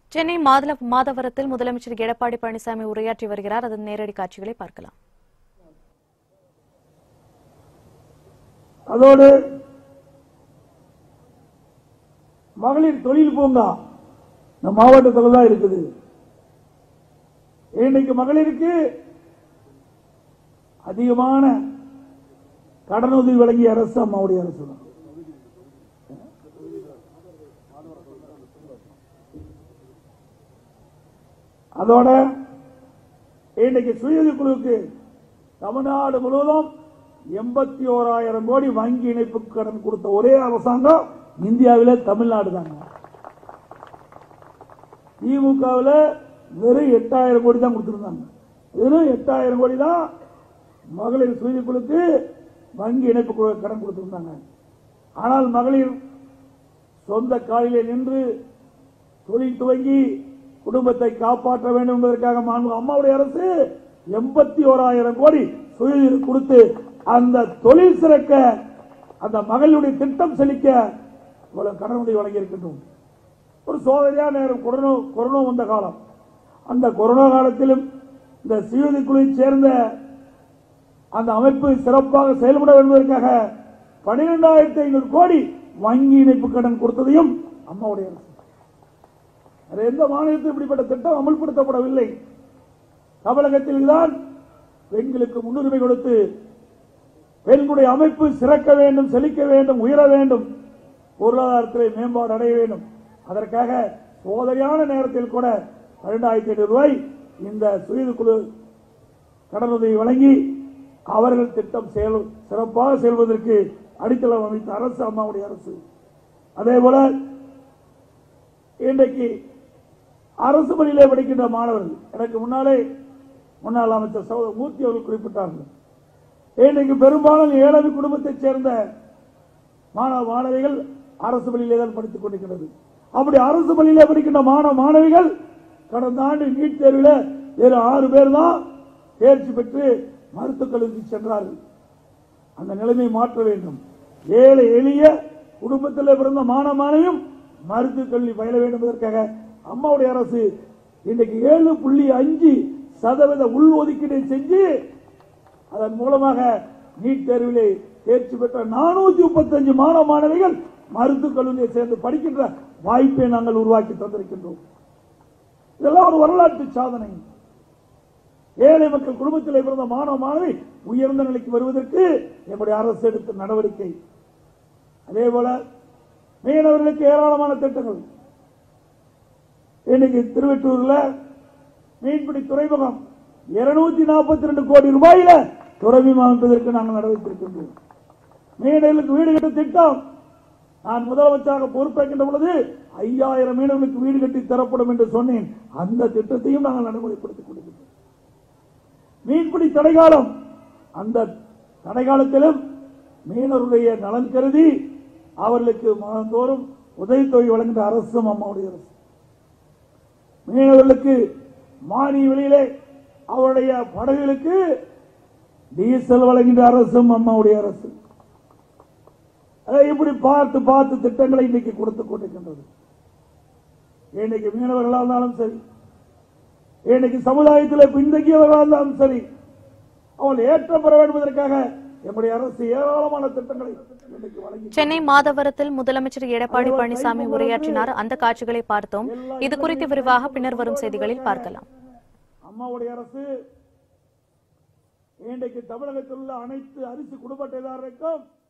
சென்னை மாதல மாதவரத்தில் முதலமைச்சர் எடப்பாடி பழனிசாமி உரையாற்றி வருகிறார் அதன் நேரடி காட்சிகளை பார்க்கலாம் அதோடு மகளிர் தொழில் பூங்கா இந்த மாவட்டத்தில் தான் இருக்குது இன்னைக்கு மகளிருக்கு அதிகமான கடனுதவி வழங்கிய அரசு அம்மாவுடைய அரசு தான் அதோட இன்னைக்கு சுயது குழுவுக்கு தமிழ்நாடு முழுவதும் எண்பத்தி ஓராயிரம் கோடி வங்கி இணைப்பு கடன் கொடுத்த ஒரே அரசாங்கம் இந்தியாவிலே தமிழ்நாடு தாங்க திமுகவில் வெறும் எட்டாயிரம் கோடி தான் கொடுத்திருந்தாங்க வெறும் எட்டாயிரம் கோடி தான் மகளிர் சுயது குழுக்கு வங்கி இணைப்பு கு- கடன் கொடுத்திருந்தாங்க ஆனால் மகளிர் சொந்த காலிலே நின்று தொழில் துவங்கி குடும்பத்தை காப்பாற்ற வேண்டும் என்பதற்காக மாண்பு அம்மாவுடைய அரசு எண்பத்தி ஓராயிரம் கோடி சுய கொடுத்து அந்த தொழில் சிறக்க அந்த மகளுடைய திட்டம் செழிக்க இவ்வளவு கடனுடைய வழங்கி இருக்கின்றோம் ஒரு சோதனையான நேரம் கொரோனா கொரோனா வந்த காலம் அந்த கொரோனா காலத்திலும் இந்த சுயதி குழுவை சேர்ந்த அந்த அமைப்பு சிறப்பாக செயல்பட என்பதற்காக பனிரெண்டாயிரத்தி ஐநூறு கோடி வங்கி இணைப்பு கடன் கொடுத்ததையும் அம்மாவுடைய அரசு வேற எந்த மாநிலத்திலும் இப்படிப்பட்ட திட்டம் அமல்படுத்தப்படவில்லை தமிழகத்தில் தான் பெண்களுக்கு முன்னுரிமை கொடுத்து பெண்களுடைய அமைப்பு சிறக்க வேண்டும் செழிக்க வேண்டும் உயர வேண்டும் பொருளாதாரத்திலே மேம்பாடு அடைய வேண்டும் அதற்காக சோதனையான நேரத்தில் கூட பன்னெண்டாயிரத்தி ஐநூறு ரூபாய் இந்த சுயது குழு கடனுதவி வழங்கி அவர்கள் திட்டம் செயல் சிறப்பாக செல்வதற்கு அடித்தளம் அமைத்த அரசு அம்மாவுடைய அரசு அதே போல இன்றைக்கு அரசு பள்ளியிலே படிக்கின்ற மாணவர்கள் எனக்கு முன்னாலே முன்னாள் அமைச்சர் சகோதரர் மூர்த்தி அவர்கள் குறிப்பிட்டார்கள் இன்றைக்கு பெரும்பாலும் ஏழாவது குடும்பத்தைச் சேர்ந்த மாணவ மாணவிகள் அரசு பள்ளியிலே தான் படித்துக் கொண்டிருக்கிறது அப்படி அரசு பள்ளியிலே படிக்கின்ற மாணவ மாணவிகள் கடந்த ஆண்டு நீட் தேர்வில் வேறு ஆறு பேர் தான் தேர்ச்சி பெற்று மருத்துவக் கல்லூரிக்கு சென்றார்கள் அந்த நிலைமையை மாற்ற வேண்டும் ஏழை எளிய குடும்பத்தில் பிறந்த மாணவ மாணவியும் மருத்துவக் கல்வி பயில வேண்டும் என்பதற்காக அம்மாவுடைய அரசு இன்றைக்கு ஏழு புள்ளி அஞ்சு சதவீத உள் ஒதுக்கீட்டை செஞ்சு அதன் மூலமாக நீட் தேர்விலே தேர்ச்சி பெற்ற நானூத்தி முப்பத்தஞ்சு மாணவ மாணவிகள் மருத்துவக் கல்லூரியை சேர்ந்து படிக்கின்ற வாய்ப்பை நாங்கள் உருவாக்கி தந்திருக்கின்றோம் இதெல்லாம் ஒரு வரலாற்று சாதனை ஏழை மக்கள் குடும்பத்தில் பிறந்த மாணவ மாணவி உயர்ந்த நிலைக்கு வருவதற்கு எங்களுடைய அரசு எடுத்த நடவடிக்கை அதே போல மீனவர்களுக்கு ஏராளமான திட்டங்கள் இன்னைக்கு திருவெட்டூர்ல மீன்பிடி துறைமுகம் இருநூத்தி நாற்பத்தி ரெண்டு கோடி ரூபாயில துறைமுகம் அமைப்பதற்கு நாங்கள் நடவடித்திருக்கின்றோம் மீனவர்களுக்கு வீடு கட்ட திட்டம் நான் முதலமைச்சராக பொறுப்பேற்கின்ற பொழுது ஐயாயிரம் மீனவர்களுக்கு வீடு கட்டி தரப்படும் என்று சொன்னேன் அந்த திட்டத்தையும் நாங்கள் நடைமுறைப்படுத்திக் கொண்டிருக்கிறோம் மீன்பிடி தடைகாலம் அந்த தடைகாலத்திலும் மீனவருடைய நலன் கருதி அவர்களுக்கு மாதந்தோறும் உதவித்தொகை வழங்குகின்ற அரசும் அம்மாவுடைய அரசு மீனவர்களுக்கு மானிய விலையிலே அவருடைய படகுகளுக்கு டீசல் வழங்குகின்ற அரசும் அம்மாவுடைய அரசு அதை இப்படி பார்த்து பார்த்து திட்டங்களை இன்னைக்கு கொடுத்துக் கொண்டிருக்கின்றது இன்னைக்கு மீனவர்களாக இருந்தாலும் சரி இன்னைக்கு சமுதாயத்தில் பின்தங்கியவர்களாக இருந்தாலும் சரி அவள் ஏற்றம் பெற வேண்டும் என்பதற்காக நம்முடைய அரசு ஏராளமான திட்டங்களை இன்னைக்கு வழங்கி சென்னை மாதவரத்தில் முதலமைச்சர் எடப்பாடி பழனிசாமி உரையாற்றினார் அந்த காட்சிகளை பார்த்தோம் இது குறித்து விரிவாக பின்னர் வரும் செய்திகளில் பார்க்கலாம் அம்மாவுடைய அரசு இன்றைக்கு தமிழகத்தில் உள்ள அனைத்து அரிசி குடும்ப அட்டைதாரருக்கும்